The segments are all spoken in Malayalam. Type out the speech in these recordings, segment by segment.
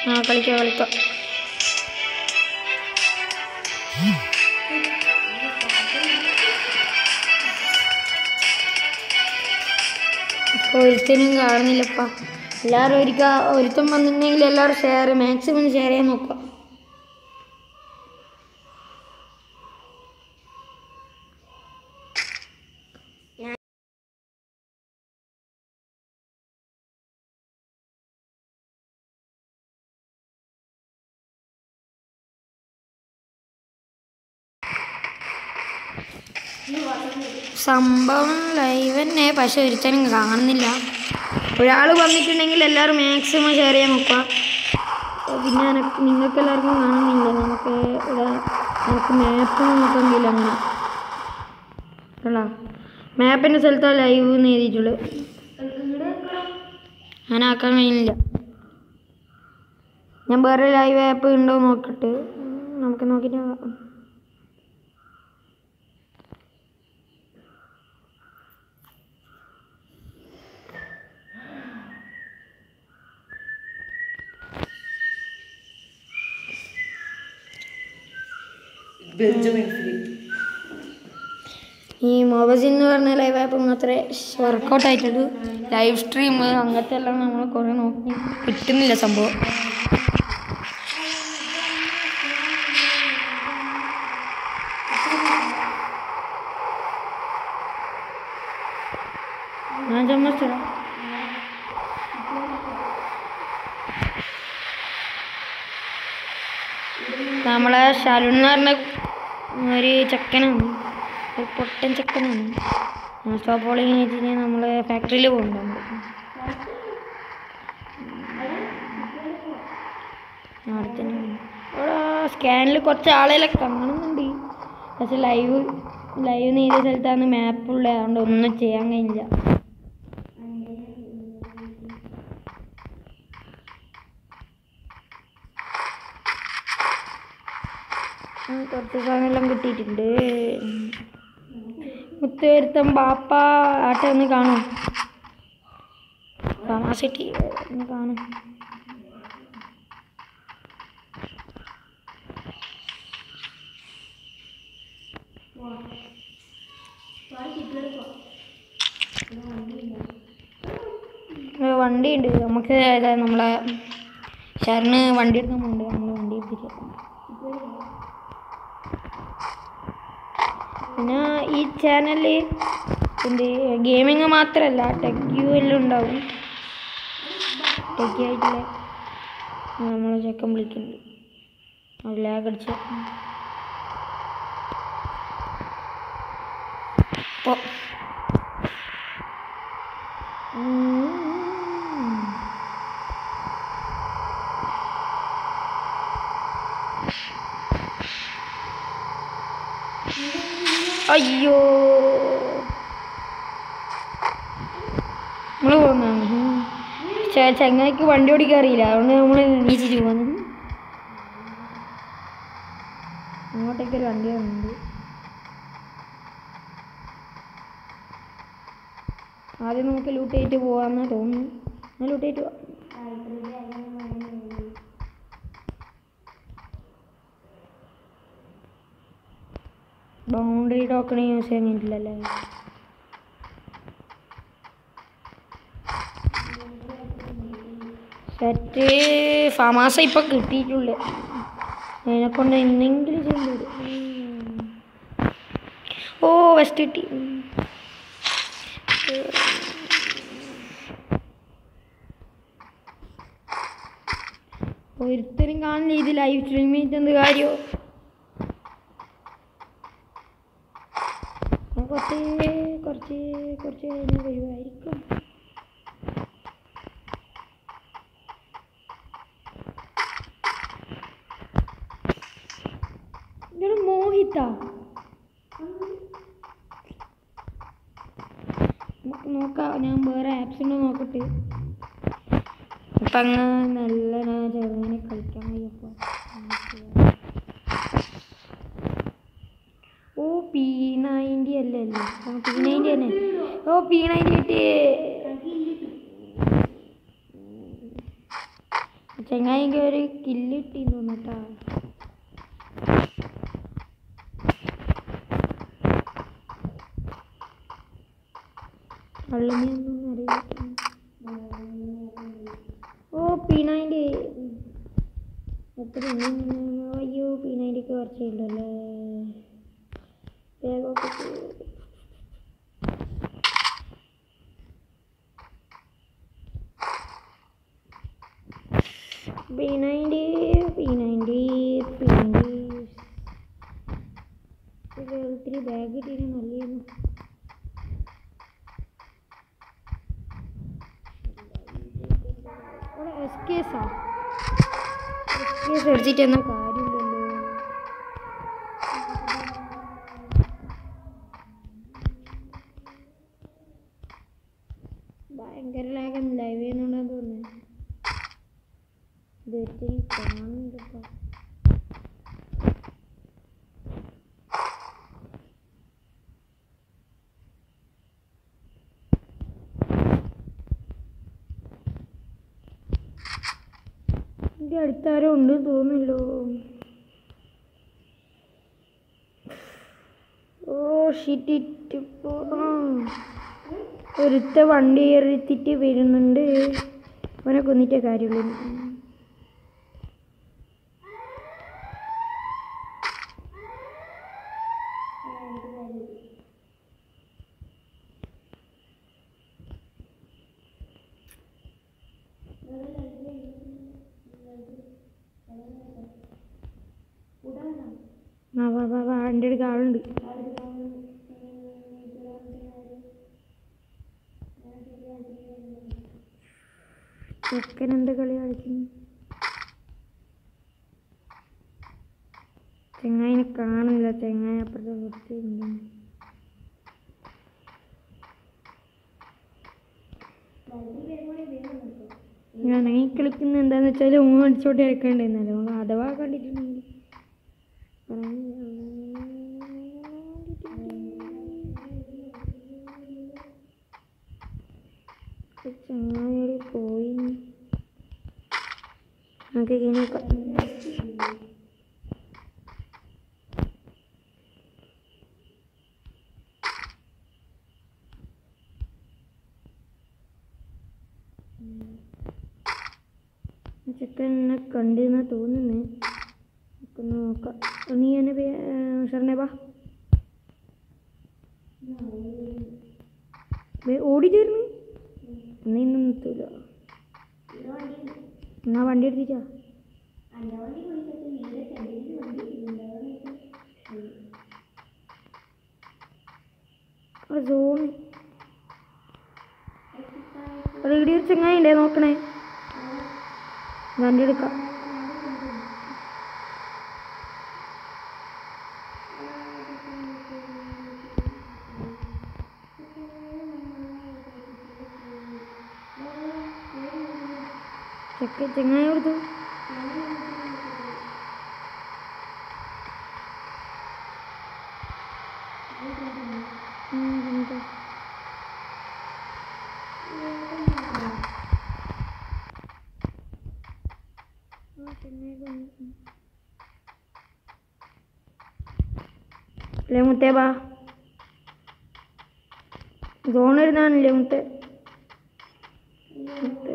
ആ കളിക്കാം കളിക്കാം ഇപ്പോൾ ഒരുത്തനും കാണുന്നില്ലപ്പാ എല്ലാവരും ഒരിക്കൽ ഒരുത്തൻ വന്നിട്ടുണ്ടെങ്കിൽ എല്ലാവരും ഷെയർ മാക്സിമം ഷെയർ ചെയ്യാൻ നോക്കുക സംഭവം ലൈവ് തന്നെ പക്ഷെ ഒരുത്തനും കാണുന്നില്ല ഒരാൾ വന്നിട്ടുണ്ടെങ്കിൽ എല്ലാവരും മാക്സിമം ഷെയർ ചെയ്യാൻ നോക്കുക പിന്നെ എനക്ക് നിങ്ങൾക്ക് എല്ലാവർക്കും കാണുന്നില്ല നമുക്ക് ഇവിടെ നമുക്ക് മാപ്പ് നോക്കുന്നില്ല അങ്ങനെ അല്ല മാപ്പിൻ്റെ സ്ഥലത്താ ലൈവ് എന്ന് എഴുതിയിട്ടുള്ളൂ അങ്ങനെ ആക്കാൻ കഴിയുന്നില്ല ഞാൻ വേറെ ലൈവ് ആപ്പ് ഉണ്ടോ നോക്കട്ടെ നമുക്ക് നോക്കിയിട്ട് നോക്കാം ബെഞ്ചമിൻ ഫിലിപ്പ് ഈ മൊബസിൻ എന്ന് പറഞ്ഞ ലൈവ് ആപ്പ് മാത്രമേ വർക്കൗട്ട് ആയിട്ടുള്ളൂ ലൈവ് സ്ട്രീം അങ്ങനത്തെ എല്ലാം നമ്മൾ കുറേ നോക്കി കിട്ടുന്നില്ല സംഭവം ഞാൻ ചമ്മച്ചടാ നമ്മളെ ഷാലൂൺ എന്ന് പറഞ്ഞ ഒരു ചെക്കനാണ് ഒരു പൊട്ടൻ ചെക്കനാണ് സ്റ്റോപ്പോളിങ് വെച്ചിട്ട് നമ്മൾ ഫാക്ടറിയിൽ പോകുന്നുണ്ട് അവിടെ തന്നെ അവിടെ സ്കാനിൽ കുറച്ച് ആളുകളൊക്കെ കാണുന്നുണ്ട് പക്ഷെ ലൈവ് ലൈവ് നെയ്ത സ്ഥലത്താണ് മാപ്പുള്ളത് അതുകൊണ്ട് ഒന്നും ചെയ്യാൻ കഴിഞ്ഞില്ല ഉം, കുറച്ച് സാധനമെല്ലാം കിട്ടിയിട്ടുണ്ട് മുത്തുവരുത്തം ബാപ്പ ആട്ടെ ഒന്ന് കാണും ഫാമാസിറ്റി ഒന്ന് കാണും വണ്ടി ഉണ്ട് നമുക്ക് ഏതാ നമ്മളെ ഷറിന് വണ്ടി എടുക്കാൻ പോകുന്നുണ്ട് നമ്മൾ വണ്ടി എടുത്തിട്ട് പിന്നെ ഈ ചാനലിൽ എന്ത് ഗെയിമിങ് മാത്രമല്ല ടെക് യു എല്ലാം ഉണ്ടാവും ടെക്കി ആയിട്ടുള്ള നമ്മളെ ചെക്കൻ വിളിക്കുന്നുണ്ട് അത് ലാഗ് അടിച്ച അപ്പോൾ അയ്യോ നമ്മൾ പോകുന്നതാണ് ചങ്ങായിക്ക് വണ്ടി ഓടിക്കാൻ അറിയില്ല അതുകൊണ്ട് നമ്മൾ നീച്ചിട്ട് പോകുന്നത് അങ്ങോട്ടേക്ക് ഒരു വണ്ടി വന്നിട്ടുണ്ട് ആദ്യം നമുക്ക് ലൂട്ട് ചെയ്തിട്ട് പോകാമെന്ന് തോന്നുന്നു എന്നാൽ ലൂട്ട് ചെയ്തിട്ട് പോവാം ബൗണ്ടറി ടോക്കൺ യൂസ് ചെയ്യാൻ കഴിഞ്ഞിട്ടില്ലല്ലേ സെറ്റ് ഫാമാസ ഇപ്പം കിട്ടിയിട്ടുള്ളു അതിനെ കൊണ്ട് എന്തെങ്കിലും ചെയ്യേണ്ടി വരും ഓ വെസ്റ്റ് കിട്ടി ഒരുത്തരും കാണില്ല ഇത് ലൈവ് സ്ട്രീം ചെയ്തിട്ട് എന്ത് കാര്യമോ ഞാൻ കുറച്ച് കുറച്ച് കുറച്ച് കഴിഞ്ഞ് വരുമായിരിക്കും ഇതാണ് മോഹിത നമുക്ക് നോക്കാം ഞാൻ വേറെ ആപ്സ് ഉണ്ടോ നോക്കട്ടെ ഇപ്പം അങ്ങ് നല്ല ഞാൻ ചെറുങ്ങനെ കളിക്കാൻ കഴിയപ്പോൾ ഓ പി നയൻറ്റി അല്ലേ അല്ലേ ആ പി നയൻറ്റി തന്നെ ഓ പി നയൻറ്റി കിട്ടി ചെങ്ങായിക്ക് ഒരു കില്ലിട്ടി തോന്നട്ടാ വള്ളിനൊന്നും അറിയില്ല ഓ പി നയൻറ്റി എത്ര ഉണ്ട്? അയ്യോ പി നയൻറ്റിക്ക് കുറച്ചേ ഉള്ളല്ലേ വേഗമൊക്കെ ചെയ്യ്. P ninety P ninety P ninety ഒത്തിരി ബാഗ് കിട്ടിയാൽ നല്ലതായിരുന്നു അവിടെ എസ് കേസാ എസ് കേസ് എടുത്തിട്ടൊന്നും കാര്യമില്ലല്ലോ ഭയങ്കര ലാഗം ലൈവ് ചെയ്യുന്നുണ്ടെന്ന് തോന്നുന്നു ഇത് ഒത്തിരി കാണുന്നുണ്ട് ഇപ്പൊ എൻ്റെ അടുത്താരോ ഉണ്ട് തോന്നുന്നല്ലോ ഓ ഷിറ്റിട്ട് പോ ആ ഒരുത്ത വണ്ടി എറിത്തിട്ട് വരുന്നുണ്ട് അവനെ കൊന്നിട്ടേ കാര്യമുള്ളൂ ആ വാ വാ വാ എൻ്റെ അടുത്ത് ആളുണ്ട് ചെക്കൻ എന്ത് കളി കളിക്കുന്നു ചെങ്ങായിനെ കാണുന്നില്ല ചെങ്ങായി അപ്പുറത്തെ വൃത്തിയുണ്ട് ഞാൻ ഈ കളിക്കുന്ന എന്താന്ന് വെച്ചാൽ ഊ അടിച്ചോട്ട് എടുക്കണ്ടെന്നല്ലോ അഥവാ കണ്ടിട്ടുണ്ടെങ്കിൽ ചങ്ങായി പോയി നമുക്ക് ഇങ്ങനെ ചെക്കൻ എന്നെ കണ്ടെന്നാ തോന്നുന്നേ നമുക്കൊന്ന് നോക്കാം നീ എന്നെ ഷർണേ വാ ഓടി ചേർന്ന് എന്നാ ഇന്ന് നിർത്തൂല എന്നാ വണ്ടി എടുത്തിട്ടാ സോണ് അത് ഇവിടെ ഒരു ചങ്ങായി ഉണ്ടേ നോക്കണേ വണ്ടി എടുക്കാം ചെക്ക ചെങ്ങായി കൊടുത്തു ഉം, ഉണ്ട്. ആ, ചെങ്ങായി കൊന്നു. ലേ മുത്തേ ബാ സോൺ ഇരുന്നാണല്ലേ മുത്തേ മുത്തേ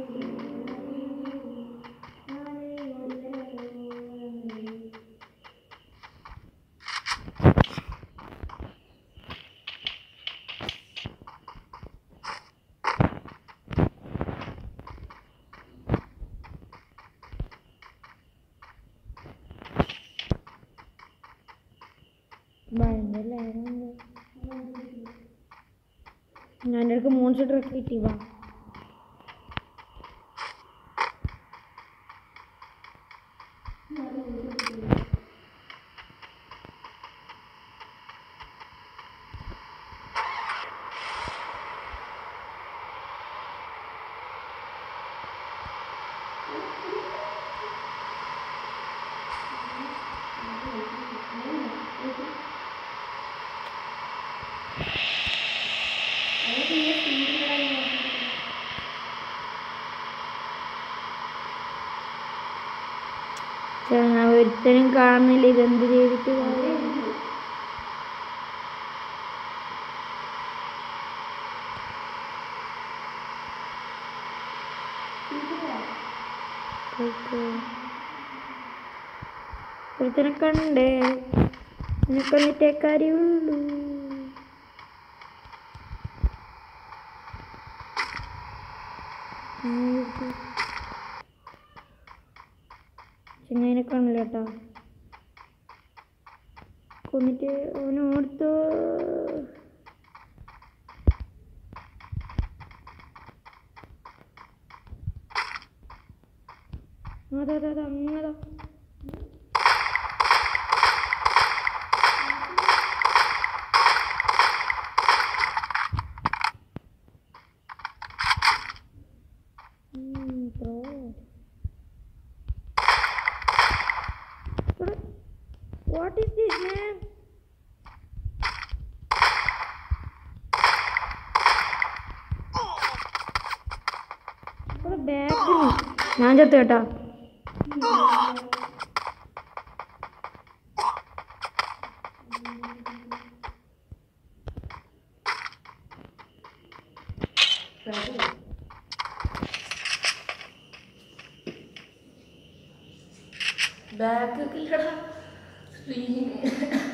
ഭയങ്കര ലാഗുണ്ട് ഞാൻ എൻ്റെ അടുക്ക് മൂന്ന് ഷീറ്റ് ഇറക്കി കിട്ടി വാ ഒരുത്തനും കാണുന്നില്ല ഇതെന്ത് ചെയ്തിട്ട് കാര്യം ഒരുത്തനെ കണ്ടേ നിനക്ക് വന്നിട്ടേ കാര്യമുള്ളൂ ചെങ്ങായിനെ കാണില്ല കേട്ടോ കൊന്നിട്ട് അവനെ ഓർത്തോ അതാ അതാ അതാ അങ്ങതാ Mm, bro. What, what is this, man? ഇവിടെ ബാക്കിൽ ഞാൻ ചത്തു കേട്ടാ ബാക്ക് ഇല്ലടാ സ്ക്രീൻ